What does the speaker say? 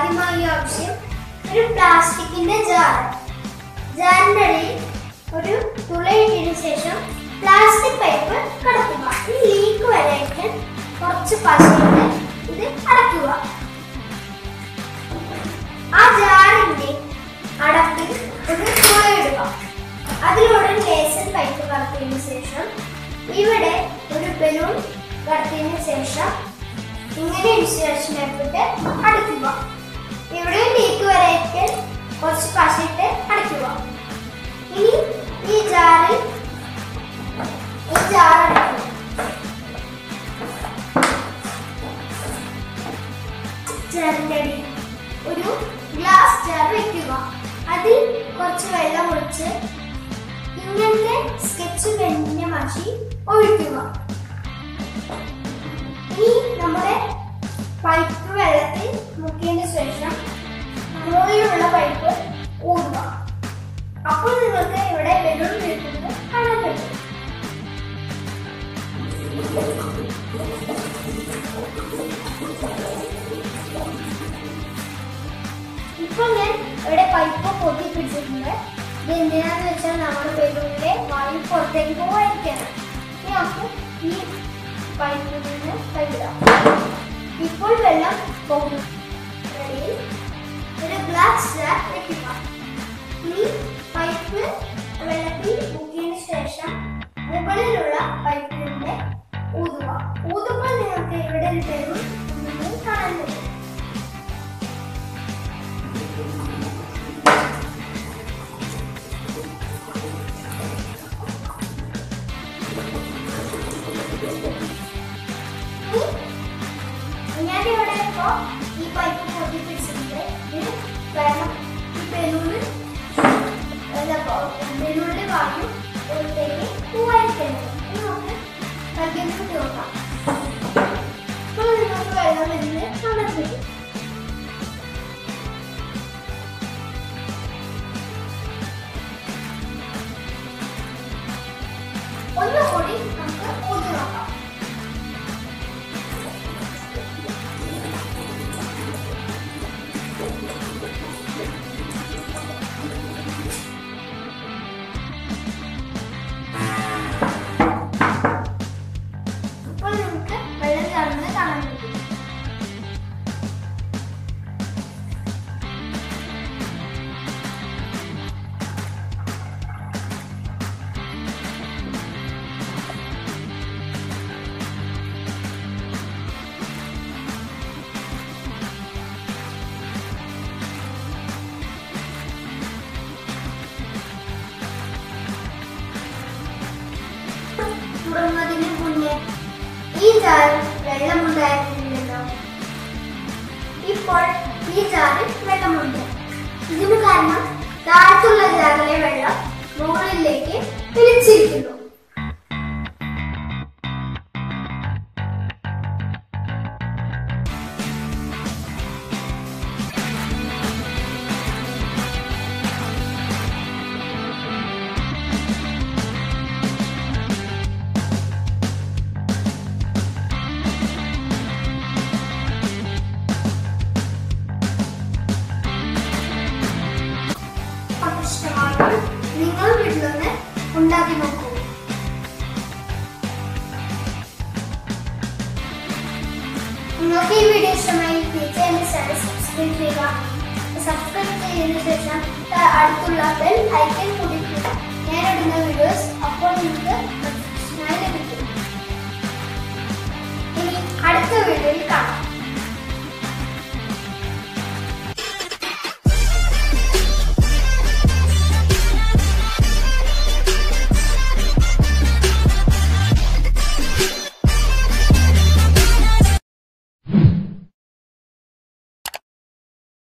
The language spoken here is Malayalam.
ആദ്യമായി ആവശ്യം ഒരു പ്ലാസ്റ്റിക്കിന്റെ ജാർ ജാറിന്റെ അടിയിൽ ഒരു തുളയിട്ടതിനു ശേഷം പ്ലാസ്റ്റിക് പൈപ്പ് കടക്കുക ഈ ലീക്ക് വരായിട്ട് കുറച്ച് പശയിട്ട് ഇത് അടയ്ക്കുക ആ ജാറിന്റെ അടപ്പിൽ ഒരു തുളയിടുക അതിലൂടെ ലേസർ പൈപ്പ് കടത്തിയതിനു ശേഷം ഇവിടെ ഒരു ബലൂൺ കടത്തിയതിനു ശേഷം ഇങ്ങനെ ഇൻസുലേഷൻ ഇട്ടിട്ട് അടയ്ക്കുക ഇവിടെ ലീക്ക് വരായിട്ട് കുറച്ച് പശയിട്ട് അടയ്ക്കുക ഇനി ഈ ജാറിൽ ഈ ജാർ അടയ്ക്കുക ജാറിന്റെ അടിയിൽ ഒരു ഗ്ലാസ് ജാർ വെക്കുക അതിൽ കുറച്ച് വെള്ളം ഒഴിച്ച് ഇങ്ങനത്തെ സ്കെച്ച് പെന്നിന്റെ മഷി ഒഴിക്കുക ഇനി നമ്മുടെ പൈപ്പ് വെള്ളത്തിൽ മുക്കിയതിന് ശേഷം മുകളിലുള്ള പൈപ്പ് ഊതുക അപ്പോൾ നിങ്ങൾക്ക് ഇവിടെ ബലൂൺ വീഴുന്നത് കാണാൻ പറ്റും ഇപ്പൊ ഞാൻ ഇവിടെ പൈപ്പ് പൊട്ടി പിടിച്ചിട്ടുണ്ട് ഇത് എന്തിനാന്ന് വെച്ചാൽ നമ്മുടെ ബലൂണിലെ വായു പുറത്തേക്ക് പോകാതിരിക്കാനാണ് ഇനി നമുക്ക് ഈ പൈപ്പിൽ നിന്ന് കഴുകാം ഇപ്പോൾ വെള്ളം പോകും ഇടയിൽ ഒരു ഗ്ലാസ് ജാർ വെക്കുക ഈ പൈപ്പ് വെള്ളത്തിൽ മുക്കിയതിനു ശേഷം മുകളിലുള്ള പൈപ്പിന്റെ ഊതുക ഊതുമ്പോൾ നിങ്ങൾക്ക് ഇവിടെ ഒരു ബലൂൺ ഉണ്ടെന്ന് കാണാൻ പറ്റും ഞാനിവിടെ ഇപ്പോ ഈ പൈപ്പ് പൊട്ടി പിടിച്ചിട്ടുണ്ട് ഇത് വെള്ളം ഈ ബലൂണ് ബലൂണിലെ വായു പുറത്തേക്ക് പോവായിരിക്കുന്നത് ഇത് നമുക്ക് കല്യാണം നോക്കാം ഇപ്പോൾ നിങ്ങൾക്ക് വെള്ളം വരുന്നത് കാണാൻ പറ്റും ഒന്നുകൂടി നമുക്ക് ഊതി നോക്കാം ഇപ്പോൾ നമുക്ക് വെള്ളം ചാടുന്നത് കാണാൻ പറ്റും തുറന്നതിന് മുന്നേ ഈ ജാറിൽ വെള്ളമുണ്ടായിരുന്നില്ലല്ലോ ഇപ്പോൾ ഈ ജാറിൽ വെള്ളമുണ്ട് ഇതിന് കാരണം താഴത്തുള്ള ജാറിലെ വെള്ളം മുകളിലേക്ക് തിരിച്ചിരിക്കുന്നു അപ്പോൾ ഇഷ്ടമായാൽ നിങ്ങൾ വീട്ടിലൊന്ന് ഉണ്ടാക്കി നോക്കൂ നിങ്ങൾക്ക് ഈ വീഡിയോ ഇഷ്ടമായി തീർച്ചയായും ചാനൽ സബ്സ്ക്രൈബ് ചെയ്യുക സബ്സ്ക്രൈബ് ചെയ്തതിനു ശേഷം ത- അടുത്തുള്ള ബെൽ ഐക്കൺ കൂടി ഞാൻ ഇടുന്ന വീഡിയോസ്